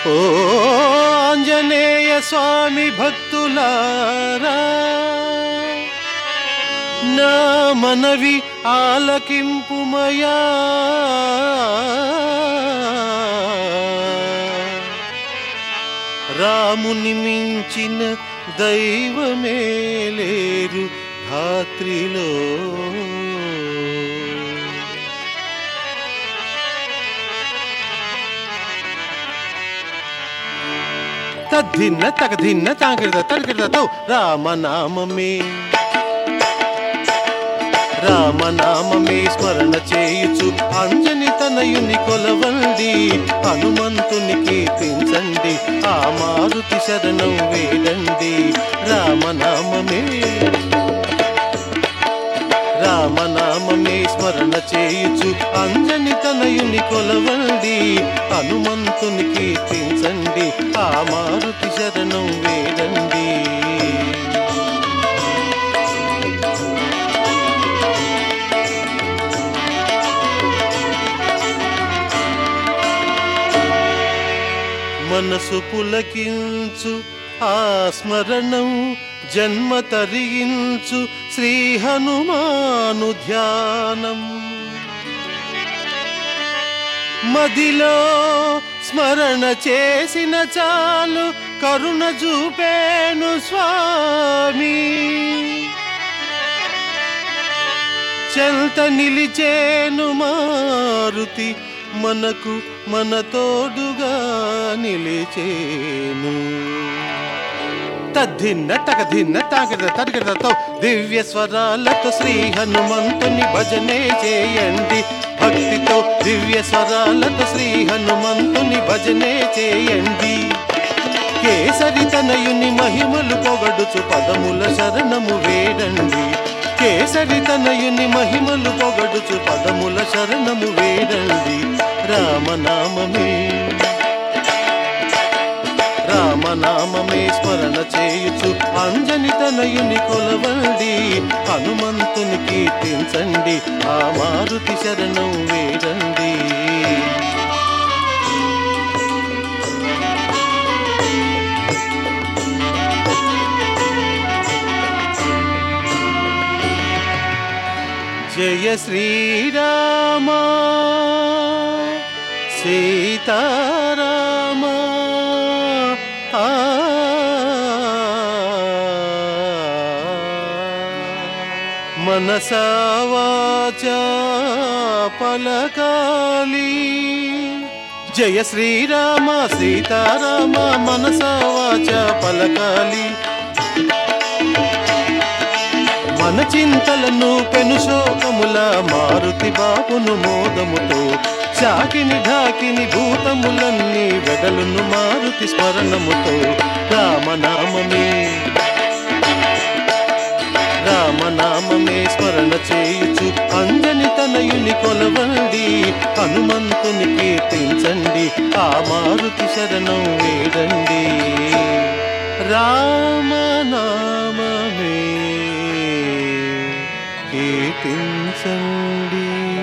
ఓ ఆంజనేయ స్వామి భక్తులారా నా మనవి ఆలకింపుమయా రాముని మించిన దైవమే లేరు ధాత్రిలో తద్దిన్న తగదిన్న తాగిరద తడిగిరదతో రామనామమే రామనామమే స్మరణ చేయుచు అంజని తనయుని కొలవండి హనుమంతుని కీర్తించండి ఆ మారుతి శరణం వేడండి రామనామమే రామనామమే స్మరణ చేయుచు అంజని తనయుని కొలవండి హనుమంతుని కీర్తించండి ఆ మారుతి శరణం వేడండి మనసు పులకించు ఆ స్మరణం జన్మ తరించు శ్రీ హనుమాను ధ్యానం మదిలో స్మరణ చేసిన చాలు కరుణ చూపేను స్వామి చెంత నిలిచేను మారుతి మనకు మన తోడుగా నిలిచేను తద్దిన్న తగదిన్న తాగిద తరిగిదతో దివ్య స్వరాలతో శ్రీ హనుమంతుని భజనే చేయండి భక్తితో దివ్య స్వరాలతో శ్రీ హనుమంతుని భజనే చేయండి కేసరి తనయుని మహిమలు పొగడుచు పదముల శరణము వేడండి కేసరి తనయుని మహిమలు పొగడుచు పదముల శరణము వేడండి రామనామమే రామనామమే స్మరణ చేయుచు అంజని తనయుని కొలవండి హనుమంతుని కీర్తించండి ఆ మారుతి శరణం వేడండి జయ శ్రీరామ సీతారామ ఆ. మనసా వాచా పలకాలి జయ శ్రీరామ సీతారామ మనసా వాచా పలకాలి మన చింతలను పెను శోకముల మారుతి బాపును మోదముతో చాకిని ఢాకిని భూతములన్నీ వెడలును మారుతి స్మరణముతో రామనామమే రామనామమే స్మరణ చేయుచు అంజని తనయుని కొలవండి హనుమంతుని కీర్తించండి ఆ మారుతి శరణం వేడండి రామనామమే కీర్తించండి